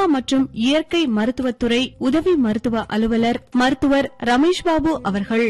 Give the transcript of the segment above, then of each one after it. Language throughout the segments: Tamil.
யோகா மற்றும் இயற்கை மருத்துவத்துறை உதவி மருத்துவ அலுவலர் மருத்துவர் ரமேஷ் பாபு அவர்கள்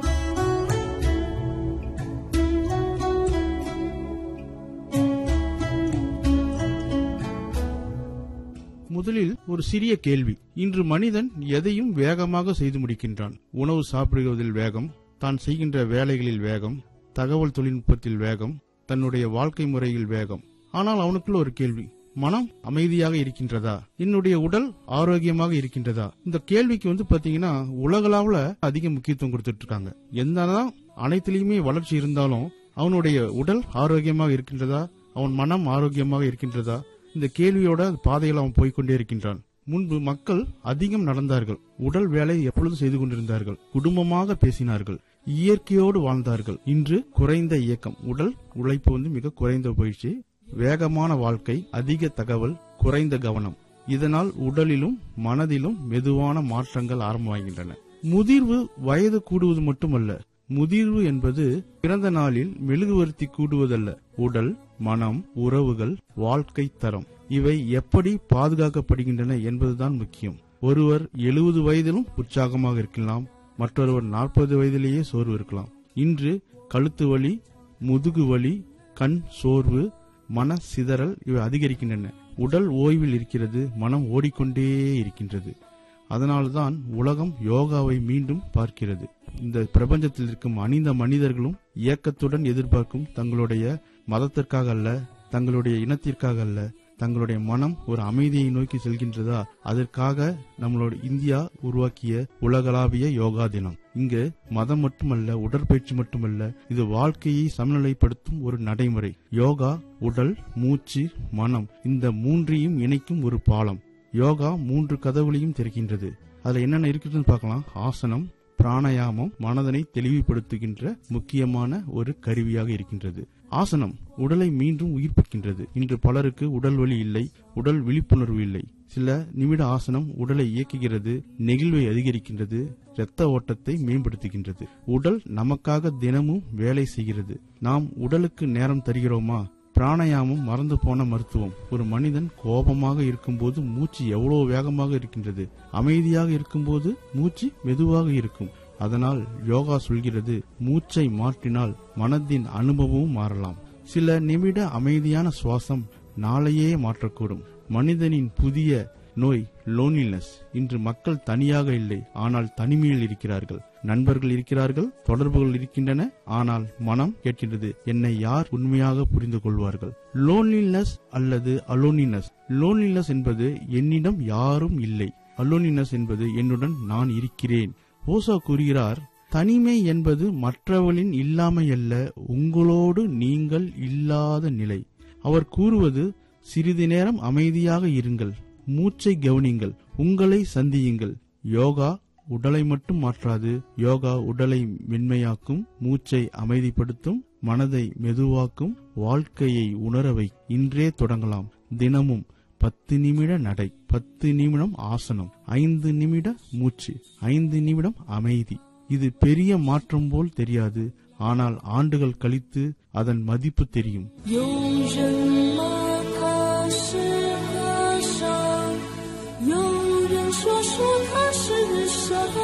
முதலில் ஒரு சிறிய கேள்வி இன்று மனிதன் எதையும் வேகமாக செய்து முடிக்கின்றான் உணவு சாப்பிடுவதில் வேகம் தான் செய்கின்ற வேலைகளில் வேகம் தகவல் தொழில்நுட்பத்தில் வேகம் தன்னுடைய வாழ்க்கை முறையில் வேகம் ஆனால் அவனுக்குள்ள ஒரு கேள்வி மனம் அமைதியாக இருக்கின்றதா என்னுடைய உடல் ஆரோக்கியமாக இருக்கின்றதா இந்த கேள்விக்கு வந்து பாத்தீங்கன்னா உலகளாவுல அதிக முக்கியத்துவம் கொடுத்துட்டு இருக்காங்க என்னதான் அனைத்திலையுமே வளர்ச்சி இருந்தாலும் அவனுடைய உடல் ஆரோக்கியமாக இருக்கின்றதா அவன் மனம் ஆரோக்கியமாக இருக்கின்றதா இந்த கேள்வியோட பாதையில் அவன் போய்க்கொண்டே இருக்கின்றான் முன்பு மக்கள் அதிகம் நடந்தார்கள் உடல் வேலை எப்பொழுதும் செய்து கொண்டிருந்தார்கள் குடும்பமாக பேசினார்கள் இயற்கையோடு வாழ்ந்தார்கள் இன்று குறைந்த இயக்கம் உடல் உழைப்பு வந்து மிக குறைந்த போயிடுச்சு வேகமான வாழ்க்கை அதிக தகவல் குறைந்த கவனம் இதனால் உடலிலும் மனதிலும் மெதுவான மாற்றங்கள் ஆரம்பமாகின்றன முதிர்வு வயது கூடுவது மட்டுமல்ல முதிர்வு என்பது பிறந்த நாளில் மெழுகுவர்த்தி கூடுவதல்ல உடல் மனம் உறவுகள் வாழ்க்கை தரம் இவை எப்படி பாதுகாக்கப்படுகின்றன என்பதுதான் முக்கியம் ஒருவர் எழுபது வயதிலும் உற்சாகமாக இருக்கலாம் மற்றொருவர் நாற்பது வயதிலேயே சோர்வு இருக்கலாம் இன்று கழுத்து வலி முதுகு வலி கண் சோர்வு மன சிதறல் இவை அதிகரிக்கின்றன உடல் ஓய்வில் இருக்கிறது மனம் ஓடிக்கொண்டே இருக்கின்றது அதனால்தான் உலகம் யோகாவை மீண்டும் பார்க்கிறது இந்த பிரபஞ்சத்தில் இருக்கும் அணிந்த மனிதர்களும் இயக்கத்துடன் எதிர்பார்க்கும் தங்களுடைய மதத்திற்காக அல்ல தங்களுடைய இனத்திற்காக அல்ல தங்களுடைய மனம் ஒரு அமைதியை நோக்கி செல்கின்றதா அதற்காக நம்மளோட இந்தியா உருவாக்கிய உலகளாவிய யோகா தினம் இங்கு மதம் மட்டுமல்ல உடற்பயிற்சி மட்டுமல்ல இது வாழ்க்கையை சமநிலைப்படுத்தும் ஒரு நடைமுறை யோகா உடல் மூச்சு மனம் இந்த மூன்றையும் இணைக்கும் ஒரு பாலம் யோகா மூன்று கதவுகளையும் திறக்கின்றது அதுல என்னென்ன இருக்குதுன்னு பார்க்கலாம் ஆசனம் பிராணாயாமம் மனதனை தெளிவுபடுத்துகின்ற முக்கியமான ஒரு கருவியாக இருக்கின்றது ஆசனம் உடலை மீண்டும் உயிர்ப்பிக்கின்றது இன்று பலருக்கு உடல் வலி இல்லை உடல் விழிப்புணர்வு இல்லை சில நிமிட ஆசனம் உடலை இயக்குகிறது நெகிழ்வை அதிகரிக்கின்றது இரத்த ஓட்டத்தை மேம்படுத்துகின்றது உடல் நமக்காக தினமும் வேலை செய்கிறது நாம் உடலுக்கு நேரம் தருகிறோமா பிராணாயாமம் மறந்து போன மருத்துவம் ஒரு மனிதன் கோபமாக இருக்கும்போது மூச்சு எவ்வளவு வேகமாக இருக்கின்றது அமைதியாக இருக்கும்போது மூச்சு மெதுவாக இருக்கும் அதனால் யோகா சொல்கிறது மூச்சை மாற்றினால் மனதின் அனுபவமும் மாறலாம் சில நிமிட அமைதியான சுவாசம் நாளையே மாற்றக்கூடும் மனிதனின் புதிய நோய் லோன்லினஸ் இன்று மக்கள் தனியாக இல்லை ஆனால் தனிமையில் இருக்கிறார்கள் நண்பர்கள் இருக்கிறார்கள் தொடர்புகள் இருக்கின்றன ஆனால் மனம் கேட்கின்றது என்னை யார் உண்மையாக புரிந்து கொள்வார்கள் லோன்லினஸ் அல்லது அலோனினஸ் லோன்லினஸ் என்பது என்னிடம் யாரும் இல்லை அலோனினஸ் என்பது என்னுடன் நான் இருக்கிறேன் ஓசா கூறுகிறார் தனிமை என்பது மற்றவர்களின் இல்லாமை அல்ல உங்களோடு நீங்கள் இல்லாத நிலை அவர் கூறுவது சிறிது நேரம் அமைதியாக இருங்கள் மூச்சை கவனிங்கள் உங்களை சந்தியுங்கள் யோகா உடலை மட்டும் மாற்றாது யோகா உடலை மென்மையாக்கும் மூச்சை அமைதிப்படுத்தும் மனதை மெதுவாக்கும் வாழ்க்கையை உணரவை இன்றே தொடங்கலாம் தினமும் பத்து நிமிட நடை பத்து நிமிடம் ஆசனம் ஐந்து நிமிட மூச்சு ஐந்து நிமிடம் அமைதி இது பெரிய மாற்றம் போல் தெரியாது ஆனால் ஆண்டுகள் கழித்து அதன் மதிப்பு தெரியும் 有人吗？他是和尚，有人说说他是神。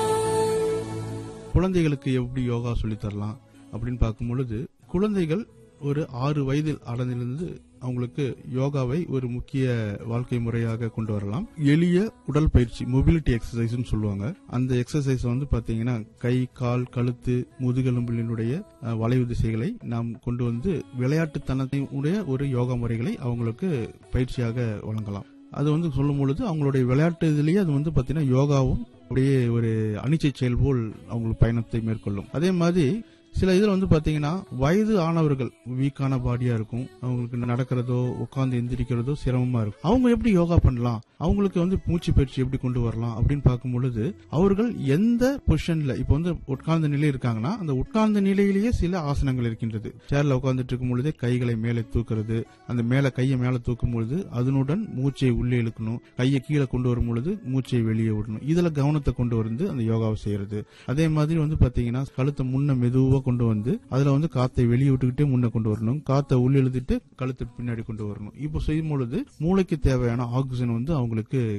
குழந்தைகளுக்கு எப்படி யோகா சொல்லித் தரலாம் அப்படின்னு பார்க்கும் பொழுது குழந்தைகள் ஒரு ஆறு வயதில் அடைந்திருந்து அவங்களுக்கு யோகாவை ஒரு முக்கிய வாழ்க்கை முறையாக கொண்டு வரலாம் எளிய உடல் பயிற்சி மொபிலிட்டி எக்ஸசைஸ் சொல்லுவாங்க அந்த எக்ஸசைஸ் வந்து பாத்தீங்கன்னா கை கால் கழுத்து முதுகெலும்பினுடைய அஹ், வளைவு திசைகளை நாம் கொண்டு வந்து விளையாட்டுத்தனத்தை உடைய ஒரு யோகா முறைகளை அவங்களுக்கு பயிற்சியாக வழங்கலாம் அது வந்து சொல்லும் பொழுது அவங்களுடைய விளையாட்டு இதுலயே அது வந்து பாத்தீங்கன்னா யோகாவும் அப்படியே ஒரு அனிச்சை செயல் போல் அவங்களுக்கு பயணத்தை மேற்கொள்ளும் அதே மாதிரி சில இதுல வந்து பாத்தீங்கன்னா வயது ஆனவர்கள் வீக்கான பாடியா இருக்கும் அவங்களுக்கு நடக்கிறதோ உட்கார்ந்து எந்திரிக்கிறதோ சிரமமா இருக்கும் அவங்க எப்படி யோகா பண்ணலாம் அவங்களுக்கு வந்து மூச்சு பயிற்சி எப்படி கொண்டு வரலாம் அப்படின்னு பார்க்கும் பொழுது அவர்கள் எந்த பொசிஷன்ல இப்ப வந்து உட்கார்ந்த நிலை இருக்காங்கன்னா அந்த உட்கார்ந்த நிலையிலேயே சில ஆசனங்கள் இருக்கின்றது சேர்ல உட்கார்ந்துட்டு இருக்கும் பொழுதே கைகளை மேலே தூக்குறது அந்த மேல கையை மேல தூக்கும் பொழுது அதனுடன் மூச்சை உள்ளே இழுக்கணும் கையை கீழே கொண்டு வரும் பொழுது மூச்சை வெளியே விடணும் இதுல கவனத்தை கொண்டு வந்து அந்த யோகாவை செய்யறது அதே மாதிரி வந்து பாத்தீங்கன்னா கழுத்தை முன்ன மெதுவா கொண்டு வந்து அதுல வந்து காத்தை வெளியே விட்டுக்கிட்டே முன்ன கொண்டு வரணும் காத்தை உள்ள இழுத்துட்டு கழுத்தை பின்னாடி கொண்டு வரணும் இப்போ செய்யும் பொழுது மூளைக்கு தேவையான ஆக்சிஜன் வந்து அவங்களுக்கு